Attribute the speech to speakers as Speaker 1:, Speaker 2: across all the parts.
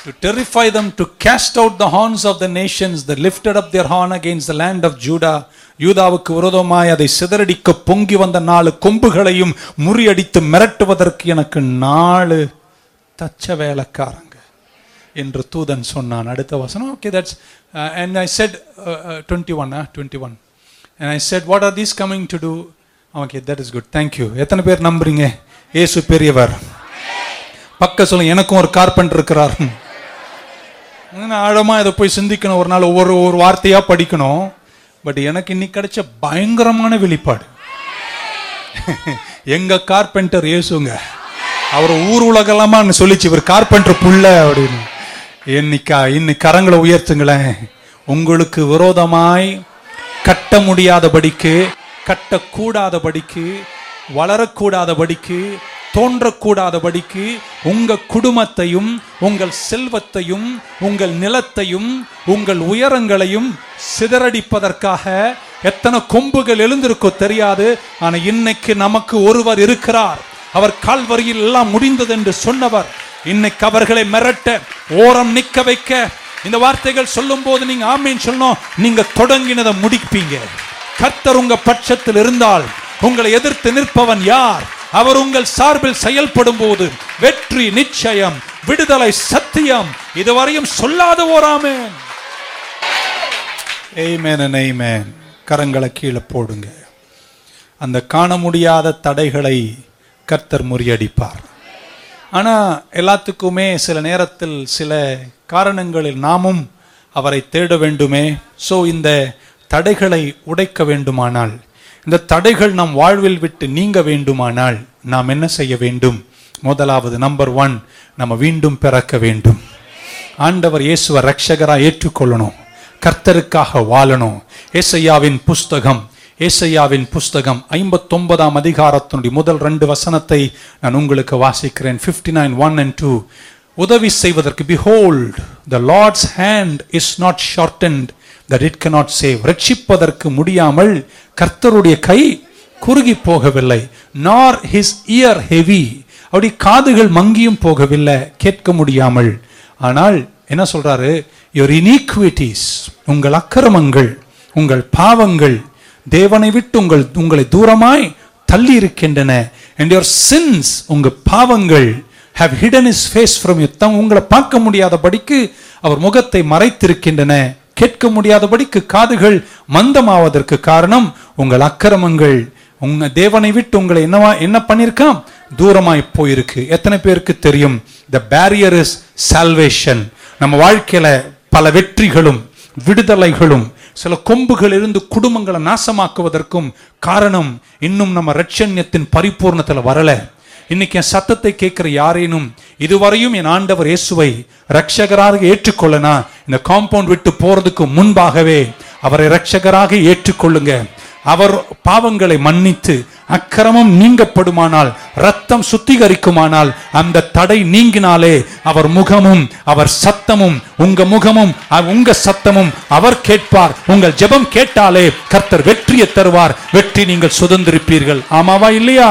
Speaker 1: to terrify them, to cast out the horns of the nations that lifted up their horn against the land of Judah. யூதாவுக்கு விரோதமாய் அதை சிதறடிக்க பொங்கி வந்த நாலு கொம்புகளையும் முறியடித்து மிரட்டுவதற்கு எனக்கு நாலு தச்ச வேலைக்காரங்க என்று தூதன் சொன்னான் அடுத்த வசனம் okay that's and I said twenty one twenty one and I said what are these coming to do okay that is good thank you எத்தனை பேர் நம்புறீங்க இயேசு பெரியவர் பக்க சொல்லுங்க எனக்கும் ஒரு கார்பெண்டர் இருக்கிறார் நான் ஆழமா இதை போய் சிந்திக்கணும் ஒரு நாள் ஒவ்வொரு ஒரு வார்த்தையா படிக்கணும் பட் எனக்கு இன்னைக்கு கிடைச்ச பயங்கரமான வெளிப்பாடு எங்க கார்பெண்டர் இயேசுங்க அவர் ஊர் உலகலாமா சொல்லிச்சு இவர் கார்பெண்டர் புள்ள அப்படின்னு இன்னைக்கா இன்னைக்கு கரங்களை உயர்த்துங்களேன் உங்களுக்கு விரோதமாய் கட்ட முடியாதபடிக்கு கட்டக்கூடாதபடிக்கு வளரக்கூடாதபடிக்கு தோன்றக்கூடாதபடிக்கு உங்க குடும்பத்தையும் உங்கள் செல்வத்தையும் உங்கள் நிலத்தையும் உங்கள் உயரங்களையும் சிதறடிப்பதற்காக எத்தனை கொம்புகள் எழுந்திருக்கோ தெரியாது ஆனா இன்னைக்கு நமக்கு ஒருவர் இருக்கிறார் அவர் கால்வரியில் எல்லாம் முடிந்தது என்று சொன்னவர் இன்னைக்கு அவர்களை மிரட்ட ஓரம் நிக்க வைக்க இந்த வார்த்தைகள் சொல்லும் போது நீங்க ஆமீன் சொல்லணும் நீங்க தொடங்கினதை முடிப்பீங்க கர்த்தர் உங்க பட்சத்தில் இருந்தால் உங்களை எதிர்த்து நிற்பவன் யார் அவர் உங்கள் சார்பில் செயல்படும் போது வெற்றி நிச்சயம் விடுதலை சத்தியம் இதுவரையும் சொல்லாத ஓராமேன் ஏமேன் ஏமேன் கரங்களை கீழே போடுங்க அந்த காண முடியாத தடைகளை கர்த்தர் முறியடிப்பார் ஆனா எல்லாத்துக்குமே சில நேரத்தில் சில காரணங்களில் நாமும் அவரை தேட வேண்டுமே சோ இந்த தடைகளை உடைக்க வேண்டுமானால் இந்த தடைகள் நம் வாழ்வில் விட்டு நீங்க வேண்டுமானால் நாம் என்ன செய்ய வேண்டும் முதலாவது நம்பர் ஒன் நம்ம மீண்டும் பிறக்க வேண்டும் ஆண்டவர் இயேசுவ ரட்சகரா ஏற்றுக்கொள்ளணும் கர்த்தருக்காக வாழணும் ஏசையாவின் புஸ்தகம் ஏசையாவின் புஸ்தகம் ஐம்பத்தொன்பதாம் அதிகாரத்தினுடைய முதல் ரெண்டு வசனத்தை நான் உங்களுக்கு வாசிக்கிறேன் fifty nine one and two உதவி செய்வதற்கு behold the lord's hand is not shortened that it cannot save ரட்சிப்பதற்கு முடியாமல் கர்த்தருடைய கை குறுகி போகவில்லை நார் ஹிஸ் இயர் ஹெவி அப்படி காதுகள் மங்கியும் போகவில்லை கேட்க முடியாமல் ஆனால் என்ன சொல்றாரு யுவர் இனீக்விட்டிஸ் உங்கள் அக்கிரமங்கள் உங்கள் பாவங்கள் தேவனை விட்டு உங்கள் உங்களை தூரமாய் தள்ளி இருக்கின்றன அண்ட் யுவர் சின்ஸ் உங்க பாவங்கள் have hidden his face from you தம் உங்களை பார்க்க முடியாதபடிக்கு அவர் முகத்தை மறைத்திருக்கின்றன கேட்க முடியாதபடிக்கு காதுகள் மந்தமாவதற்கு காரணம் உங்கள் அக்கிரமங்கள் உங்க தேவனை விட்டு உங்களை என்னவா என்ன பண்ணிருக்காம் தூரமாய் போயிருக்கு எத்தனை பேருக்கு தெரியும் த பேரியர் இஸ் சால்வேஷன் நம்ம வாழ்க்கையில பல வெற்றிகளும் விடுதலைகளும் சில கொம்புகள் இருந்து குடும்பங்களை நாசமாக்குவதற்கும் காரணம் இன்னும் நம்ம ரட்சண்யத்தின் பரிபூர்ணத்துல வரல இன்னைக்கு என் சத்தத்தை கேட்கிற யாரேனும் இதுவரையும் என் ஆண்டவர் இயேசுவை ரட்சகராக ஏற்றுக்கொள்ளனா இந்த காம்பவுண்ட் விட்டு போறதுக்கு முன்பாகவே அவரை ரட்சகராக ஏற்றுக்கொள்ளுங்க அவர் பாவங்களை மன்னித்து அக்கிரமம் நீங்கப்படுமானால் ரத்தம் சுத்திகரிக்குமானால் அந்த தடை நீங்கினாலே அவர் முகமும் அவர் சத்தமும் உங்க முகமும் அ- உங்க சத்தமும் அவர் கேட்பார் உங்கள் ஜெபம் கேட்டாலே கர்த்தர் வெற்றியை தருவார் வெற்றி நீங்கள் சுதந்திரிப்பீர்கள் ஆமாவா இல்லையா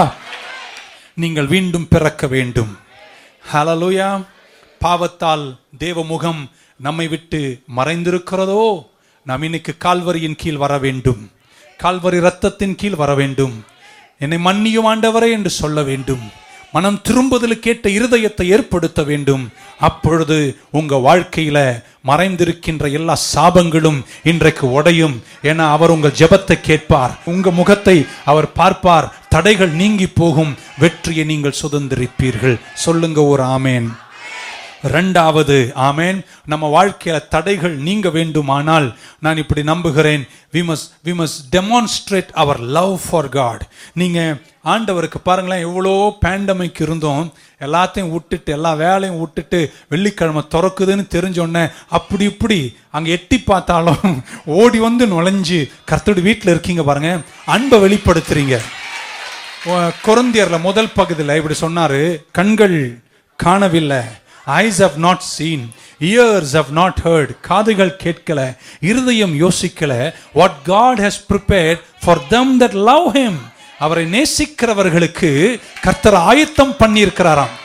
Speaker 1: நீங்கள் மீண்டும் பிறக்க வேண்டும் ஹalleluya பாவத்தால் தேவமுகம் நம்மை விட்டு மறைந்திருக்கிறதோ நாம் இன்னைக்கு கால்வரியின் கீழ் வர வேண்டும் கால்வரி ரத்தத்தின் கீழ் வர வேண்டும் என்னை மன்னியும் ஆண்டவரே என்று சொல்ல வேண்டும் மனம் திரும்புதலுக்கு கேட்ட இருதயத்தை ஏற்படுத்த வேண்டும் அப்பொழுது உங்க வாழ்க்கையில மறைந்திருக்கின்ற எல்லா சாபங்களும் இன்றைக்கு உடையும் என அவர் உங்கள் ஜெபத்தை கேட்பார் உங்க முகத்தை அவர் பார்ப்பார் தடைகள் நீங்கி போகும் வெற்றியை நீங்கள் சுதந்திரிப்பீர்கள் சொல்லுங்க ஒரு ஆமேன் ரெண்டாவது ஆமேன் நம்ம வாழ்க்கையில தடைகள் நீங்க வேண்டுமானால் நான் இப்படி நம்புகிறேன் we must we must demonstrate our love for god நீங்க ஆண்டவருக்கு பாருங்களேன் எவ்வளோ பேண்டமிக் இருந்தோம் எல்லாத்தையும் விட்டுட்டு எல்லா வேலையும் விட்டுட்டு வெள்ளிக்கிழமை திறக்குதுன்னு தெரிஞ்சோடனே அப்படி இப்படி அங்க எட்டி பார்த்தாலும் ஓடி வந்து நுழைஞ்சு கர்த்தருடைய வீட்டில் இருக்கீங்க பாருங்க அன்பை வெளிப்படுத்துறீங்க கொரந்தியர்ல முதல் பகுதியில் இப்படி சொன்னாரு கண்கள் காணவில்லை eyes have not seen ears have not heard காதுகள் கேட்கல இருதயம் யோசிக்கல what God has prepared for them that love him அவரை நேசிக்கிறவர்களுக்கு கர்த்தர் ஆயத்தம் பண்ணியிருக்கிறாராம்